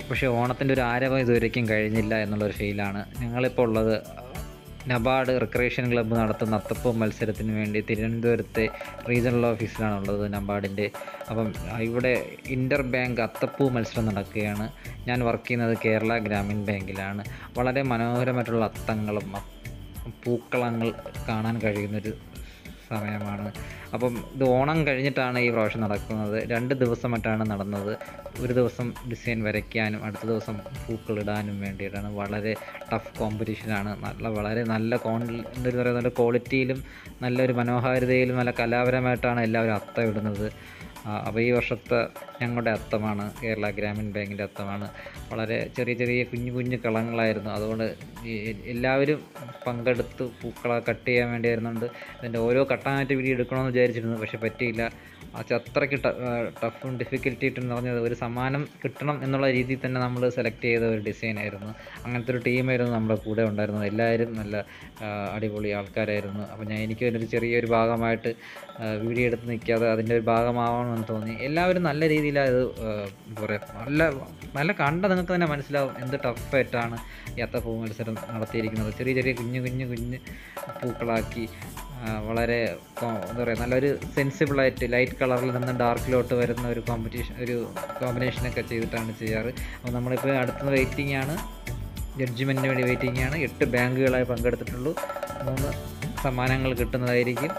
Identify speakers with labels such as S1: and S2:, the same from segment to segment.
S1: പക്ഷേ ഓണത്തിൻ്റെ ഒരു ആരവം ഇതുവരേക്കും കഴിഞ്ഞില്ല എന്നുള്ളൊരു ഫീലാണ് ഞങ്ങളിപ്പോൾ ഉള്ളത് നബാർഡ് റിക്രിയേഷൻ ക്ലബ്ബ് നടത്തുന്ന അത്തപ്പൂ മത്സരത്തിന് വേണ്ടി തിരുവനന്തപുരത്തെ റീജിയണൽ ഓഫീസിലാണ് ഉള്ളത് നബാർഡിൻ്റെ അപ്പം ഇവിടെ ഇൻ്റർ ബാങ്ക് അത്തപ്പൂ മത്സരം നടക്കുകയാണ് ഞാൻ വർക്ക് ചെയ്യുന്നത് കേരള ഗ്രാമീൺ ബാങ്കിലാണ് വളരെ മനോഹരമായിട്ടുള്ള അത്തങ്ങളും അ- പൂക്കളങ്ങൾ കാണാൻ കഴിയുന്നൊരു സമയമാണ് അപ്പം ഇത് ഓണം കഴിഞ്ഞിട്ടാണ് ഈ പ്രാവശ്യം നടക്കുന്നത് രണ്ട് ദിവസമായിട്ടാണ് നടന്നത് ഒരു ദിവസം ഡിസൈൻ വരയ്ക്കാനും അടുത്ത ദിവസം പൂക്കളിടാനും വേണ്ടിയിട്ടാണ് വളരെ ടഫ് കോമ്പറ്റീഷനാണ് നല്ല വളരെ നല്ല കോൺ എന്താ പറയുക നല്ല ക്വാളിറ്റിയിലും നല്ലൊരു മനോഹാരിതയിലും നല്ല കലാപരമായിട്ടാണ് എല്ലാവരും അത്തം ഇടുന്നത് അപ്പോൾ ഈ വർഷത്തെ ഞങ്ങളുടെ അത്തമാണ് കേരള ഗ്രാമീൺ ബാങ്കിൻ്റെ അത്തമാണ് വളരെ ചെറിയ ചെറിയ കുഞ്ഞു കുഞ്ഞു കളങ്ങളായിരുന്നു അതുകൊണ്ട് ഈ എല്ലാവരും പങ്കെടുത്ത് പൂക്കളെ കട്ട് ചെയ്യാൻ വേണ്ടിയായിരുന്നുണ്ട് ഇതിൻ്റെ ഓരോ കട്ടാനായിട്ട് വീഡിയോ എടുക്കണമെന്ന് വിചാരിച്ചിരുന്നു പക്ഷെ പറ്റിയില്ല അത് അത്രയ്ക്ക് ടഫും ഡിഫിക്കൽറ്റി ഇട്ടെന്ന് പറഞ്ഞത് ഒരു സമ്മാനം കിട്ടണം എന്നുള്ള രീതിയിൽ തന്നെ നമ്മൾ സെലക്ട് ചെയ്ത ഒരു ഡിസൈൻ ആയിരുന്നു അങ്ങനത്തെ ഒരു ടീമായിരുന്നു നമ്മുടെ കൂടെ ഉണ്ടായിരുന്നത് എല്ലാവരും നല്ല ആ, അടിപൊളി ആൾക്കാരായിരുന്നു അപ്പോൾ ഞാൻ എനിക്ക് ഒരു ചെറിയൊരു ഭാഗമായിട്ട് വീഡിയോ എടുത്ത് നിൽക്കാതെ അതിൻ്റെ ഒരു ഭാഗമാവണമെന്ന് തോന്നി എല്ലാവരും നല്ല രീതിയിലാണ് ഇത് ആ, എന്താ പറയുക നല്ല നല്ല കണ്ട നിങ്ങൾക്ക് തന്നെ മനസ്സിലാവും എന്ത് ടഫായിട്ടാണ് ഈ അത്തപ്പൂ മത്സരം നടത്തിയിരിക്കുന്നത് ചെറിയ ചെറിയ കുഞ്ഞു കുഞ്ഞു കുഞ്ഞ് പൂക്കളാക്കി ആ, വളരെ കോ- എന്താ പറയുക നല്ലൊരു സെൻസിബിളായിട്ട് ലൈറ്റ് കളറിൽ നിന്ന് ഡാർക്കിലോട്ട് വരുന്ന ഒരു കോമ്പറ്റീഷൻ ഒരു കോമ്പിനേഷനൊക്കെ ചെയ്തിട്ടാണ് ചെയ്യാറ് അപ്പോൾ നമ്മളിപ്പോൾ അടുത്ത വെയിറ്റിംഗ് ആണ് ജഡ്ജ്മെൻറ്റിന് വേണ്ടി വെയിറ്റിംഗ് ആണ് എട്ട് ബാങ്കുകളായി പങ്കെടുത്തിട്ടുള്ളൂ മൂന്ന് സമ്മാനങ്ങൾ കിട്ടുന്നതായിരിക്കും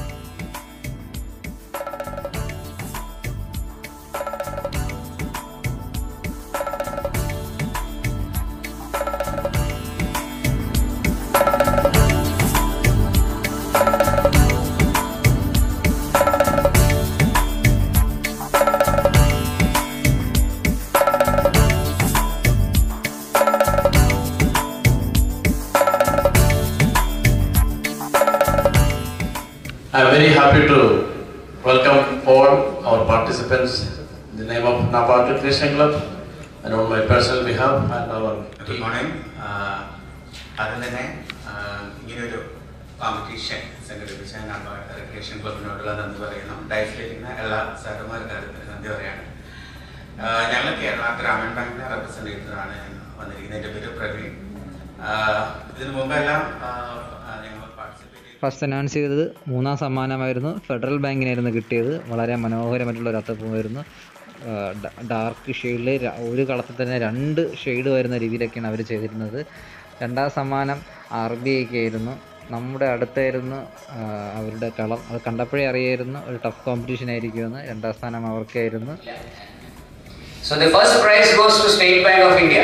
S2: I'm very happy to welcome all our participants in the name of NABARD Recreation Club and on my personal behalf and our
S3: good morning ആദ്യം തന്നെ ആഹ് ഇങ്ങനെയൊരു കോമ്പറ്റീഷൻ സംഘടിപ്പിച്ച റിക്രിയേഷൻ ക്ലബിനോടുള്ള നന്ദി പറയുന്നു ഡയസിലിരിക്കുന്ന എല്ലാ സാറുമാർക്കും നന്ദി പറയാണ് ആഹ് ഞങ്ങൾ കേരള ഗ്രാമീൺ ബാങ്കിനെ റെപ്രസെന്റ് ചെയ്തതാണ് വന്നിരിക്കുന്നത് എൻ്റെ പേര് പ്രവീൺ ആഹ് ഇതിനു മുമ്പെല്ലാം ആഹ് ഞങ്ങൾ പാർട്ടിസിപ്പേറ്റ് ചെയ്തു
S1: ഫസ്റ്റ് അനൗൺസ് ചെയ്തത് മൂന്നാം സമ്മാനമായിരുന്നു ഫെഡറൽ ബാങ്കിനായിരുന്നു കിട്ടിയത് വളരെ മനോഹരമായിട്ടുള്ള ഒരു അത്തപ്പൂവായിരുന്നു ഡാർക്ക് ഷെയ്ഡിൽ ഒരു കളത്തിൽ തന്നെ രണ്ട് ഷെയ്ഡ് വരുന്ന രീതിയിലൊക്കെയാണ് അവർ ചെയ്തിരുന്നത് രണ്ടാം സമ്മാനം ആർ ബി ഐക്ക് ആയിരുന്നു നമ്മുടെ അടുത്തായിരുന്നു ആ, അവരുടെ കളം അത് കണ്ടപ്പോഴേ അറിയായിരുന്നു ഒരു ടഫ് കോമ്പറ്റീഷൻ ആയിരിക്കുമെന്ന് രണ്ടാം സ്ഥാനം അവർക്കായിരുന്നു
S4: So the first prize goes to State Bank of India.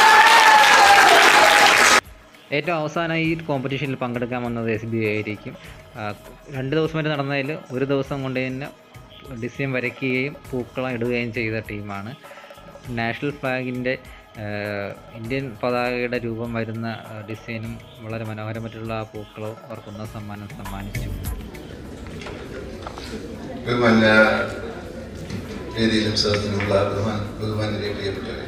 S1: ഏറ്റവും അവസാനം ഈ കോമ്പറ്റീഷനിൽ പങ്കെടുക്കാൻ വന്നത് എസ് ബി ഐ ആയിരിക്കും ആ, രണ്ട് ദിവസം വരെ നടന്നതിൽ ഒരു ദിവസം കൊണ്ട് തന്നെ ഡിസൈൻ വരയ്ക്കുകയും പൂക്കളം ഇടുകയും ചെയ്ത ടീമാണ് നാഷണൽ ഫ്ലാഗിൻ്റെ ഇന്ത്യൻ പതാകയുടെ രൂപം വരുന്ന ആ, ഡിസൈനും വളരെ മനോഹരമായിട്ടുള്ള ആ പൂക്കളവും അവർക്കൊന്ന സമ്മാനം സമ്മാനിച്ചു
S5: ബഹുമാന്യ വേദിയിലും സദസ്സിലുമുള്ള ബഹുമാൻ ബഹുമാന്യരെ പ്രിയപ്പെട്ടവരെ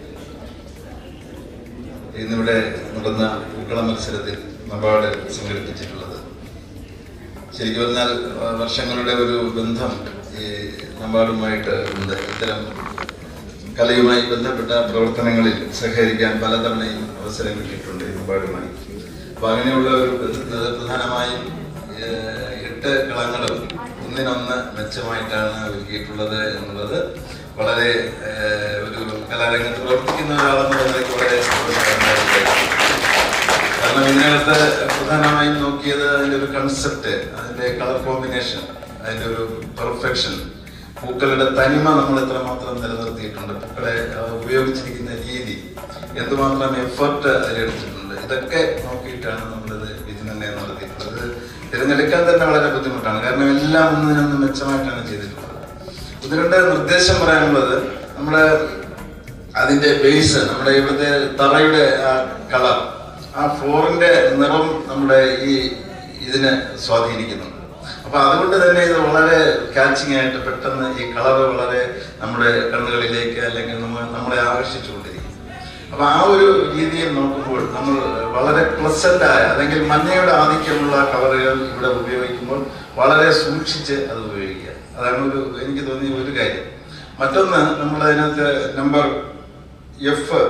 S5: ഇന്നിവിടെ നടന്ന പൂക്കള മത്സരത്തിൽ നബാർഡ് സംഘടിപ്പിച്ചിട്ടുള്ളത് ശരിക്കും പറഞ്ഞാൽ വ- വർഷങ്ങളുടെ ഒരു ബന്ധം ഈ നബാർഡുമായിട്ട് ഉണ്ട് ഇത്തരം കലയുമായി ബന്ധപ്പെട്ട പ്രവർത്തനങ്ങളിൽ സഹകരിക്കാൻ പലതവണയും അവസരം കിട്ടിയിട്ടുണ്ട് ഈ നബാർഡുമായി അപ്പൊ അങ്ങനെയുള്ള ഒരു ബന്ധത്തിൽ പ്രധാനമായും ഏഹ്, എട്ട് കളങ്ങളും ഒന്നിനൊന്ന് മെച്ചമായിട്ടാണ് ഒരുക്കിയിട്ടുള്ളത് എന്നുള്ളത് വളരെ ഏഹ്, ഒരു കലാരംഗത്ത് പ്രവർത്തിക്കുന്ന ഒരാളെന്ന നിലയ്ക്ക് വളരെ സന്തോഷകരമായിട്ടുള്ള കാരണം ഇതിനകത്ത് പ്രധാനമായും നോക്കിയത് അതിന്റെ ഒരു കൺസെപ്റ്റ് അതിന്റെ കളർ കോമ്പിനേഷൻ അതിന്റെ ഒരു പെർഫെക്ഷൻ പൂക്കളുടെ തനിമ നമ്മൾ എത്രമാത്രം നിലനിർത്തിയിട്ടുണ്ട് പൂക്കളെ ആ, ഉപയോഗിച്ചിരിക്കുന്ന രീതി എന്തുമാത്രം എഫർട്ട് അതിലെടുത്തിട്ടുണ്ട് ഇതൊക്കെ നോക്കിയിട്ടാണ് നമ്മളിത് വിധിനിർണ്ണയം നടത്തിയിട്ടുള്ളത് തിരഞ്ഞെടുക്കാൻ തന്നെ വളരെ ബുദ്ധിമുട്ടാണ് കാരണം എല്ലാം ഒന്നിനൊന്ന് മെച്ചമായിട്ടാണ് ചെയ്തിട്ടുള്ളത് ഒന്ന് രണ്ട് നിർദ്ദേശം പറയാനുള്ളത് നമ്മുടെ അതിന്റെ ബേസ് നമ്മുടെ ഇവിടുത്തെ തറയുടെ ആ കളർ ആ ഫ്ലോറിന്റെ നിറം നമ്മുടെ ഈ ഇതിനെ സ്വാധീനിക്കുന്നുണ്ട് അപ്പൊ അതുകൊണ്ട് തന്നെ ഇത് വളരെ കാച്ചിങ് ആയിട്ട് പെട്ടെന്ന് ഈ കളർ വളരെ നമ്മുടെ കണ്ണുകളിലേക്ക് അല്ലെങ്കിൽ നമ്മൾ നമ്മളെ ആകർഷിച്ചുകൊണ്ടിരിക്കും അപ്പൊ ആ ഒരു രീതിയിൽ നോക്കുമ്പോൾ നമ്മൾ വളരെ പ്ലസന്റ് ആയ അല്ലെങ്കിൽ മഞ്ഞയുടെ ആധിക്യമുള്ള കളറുകൾ ഇവിടെ ഉപയോഗിക്കുമ്പോൾ വളരെ സൂക്ഷിച്ച് അത് ഉപയോഗിക്കുക അതാണ് ഒരു എനിക്ക് തോന്നിയ ഒരു കാര്യം മറ്റൊന്ന് നമ്മൾ അതിനകത്ത് number F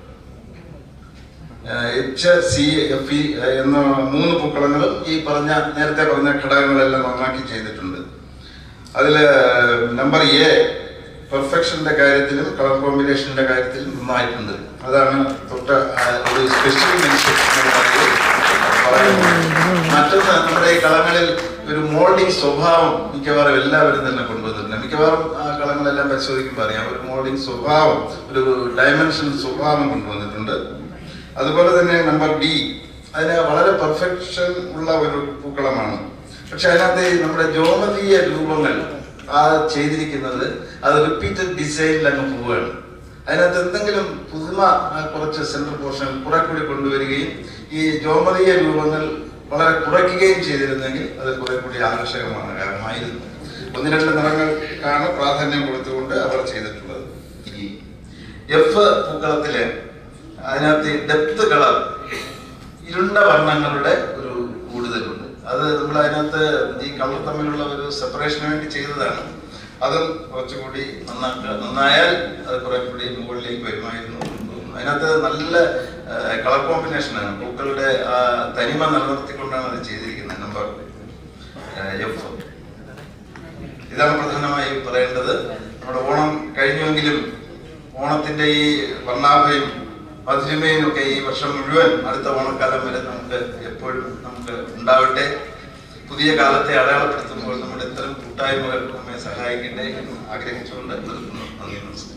S5: H C F E എന്ന മൂന്ന് പൂക്കളങ്ങളും ഈ പറഞ്ഞ നേരത്തെ പറഞ്ഞ ഘടകങ്ങളെല്ലാം നന്നാക്കി ചെയ്തിട്ടുണ്ട് അതിൽ നമ്പർ എ പെർഫെക്ഷന്റെ കാര്യത്തിലും കളർ കോമ്പിനേഷന്റെ കാര്യത്തിലും നന്നായിട്ടുണ്ട് അതാണ് തൊട്ട് ആ, ഒരു സ്പെഷ്യൽ മെൻഷൻ മറ്റൊന്ന് നമ്മുടെ ഈ കളങ്ങളിൽ ഒരു മോൾഡിംഗ് സ്വഭാവം മിക്കവാറും എല്ലാവരും തന്നെ കൊണ്ടുവന്നിട്ടുണ്ട് മിക്കവാറും ആ കളങ്ങളെല്ലാം പരിശോധിക്കുമ്പോൾ അറിയാം ഒരു മോൾഡിംഗ് സ്വഭാവം ഒരു ഡയമെൻഷൻ സ്വഭാവം കൊണ്ടുവന്നിട്ടുണ്ട് അതുപോലെ തന്നെ നമ്പർ ഡി അതിന് വളരെ പെർഫെക്ഷൻ ഉള്ള ഒരു പൂക്കളമാണ് പക്ഷെ അതിനകത്ത് ഈ നമ്മുടെ ജോമതീയ രൂപങ്ങൾ ആ ചെയ്തിരിക്കുന്നത് അത് റിപ്പീറ്റഡ് ഡിസൈനിൽ അങ്ങ് പോവുകയാണ് അതിനകത്ത് എന്തെങ്കിലും പുതുമ ആ, കുറച്ച് സെൻട്രൽ പോർഷൻ കുറെ കൂടി കൊണ്ടുവരികയും ഈ ജോമതീയ രൂപങ്ങൾ വളരെ കുറയ്ക്കുകയും ചെയ്തിരുന്നെങ്കിൽ അത് കുറെ കൂടി ആകർഷകമാണ് കാരണമായിരുന്നു ഒന്ന് രണ്ട് നിറങ്ങൾക്കാണ് പ്രാധാന്യം കൊടുത്തുകൊണ്ട് അവർ ചെയ്തിട്ടുള്ളത് ഈ എഫ് പൂക്കളത്തില് അതിനകത്ത് ഡെപ്ത് കളർ ഇരുണ്ട വർണ്ണങ്ങളുടെ ഒരു കൂടുതലുണ്ട് അത് നമ്മൾ അതിനകത്ത് ഈ കളർ തമ്മിലുള്ള ഒരു സെപ്പറേഷന് വേണ്ടി ചെയ്തതാണ് അതും കുറച്ചുകൂടി നന്നാക്കുക നന്നായാൽ അത് കുറെ കൂടി മുകളിലേക്ക് വരുമായിരുന്നു എന്ന് തോന്നുന്നു. അതിനകത്ത് നല്ല കളർ കോമ്പിനേഷനാണ് പൂക്കളുടെ ആ തനിമ നിലനിർത്തിക്കൊണ്ടാണ് അത് ചെയ്തിരിക്കുന്നത് നമ്പർ എഫ് ഇതാണ് പ്രധാനമായി പറയേണ്ടത് നമ്മുടെ ഓണം കഴിഞ്ഞുവെങ്കിലും ഓണത്തിന്റെ ഈ വർണ്ണാഭയും മധുരിമയും ഒക്കെ ഈ വർഷം മുഴുവൻ അടുത്ത ഓണക്കാലം വരെ നമുക്ക് എപ്പോഴും നമുക്ക് ഉണ്ടാവട്ടെ പുതിയ കാലത്തെ അടയാളപ്പെടുത്തുമ്പോൾ നമ്മുടെ ഇത്തരം കൂട്ടായ്മകൾ നമ്മെ സഹായിക്കട്ടെ എന്ന് ആഗ്രഹിച്ചുകൊണ്ട് നിർത്തുന്നു നന്ദി നമസ്കാരം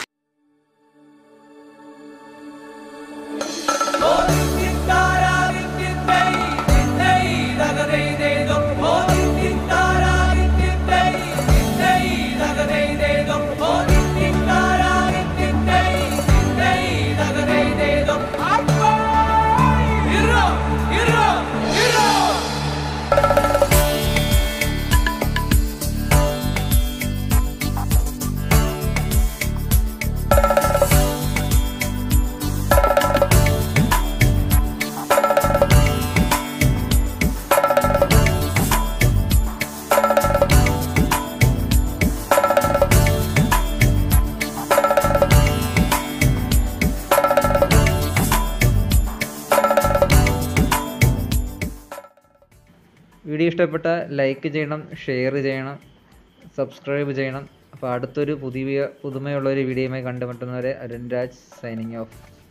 S1: വീഡിയോ ഇഷ്ടപ്പെട്ട ലൈക്ക് ചെയ്യണം ഷെയർ ചെയ്യണം സബ്സ്ക്രൈബ് ചെയ്യണം അപ്പോൾ അടുത്തൊരു പുതിയ പുതുമയുള്ള ഒരു വീഡിയോയുമായി കണ്ടുമുട്ടുന്നവരെ അരുൺ രാജ് സൈനിങ് ഓഫ്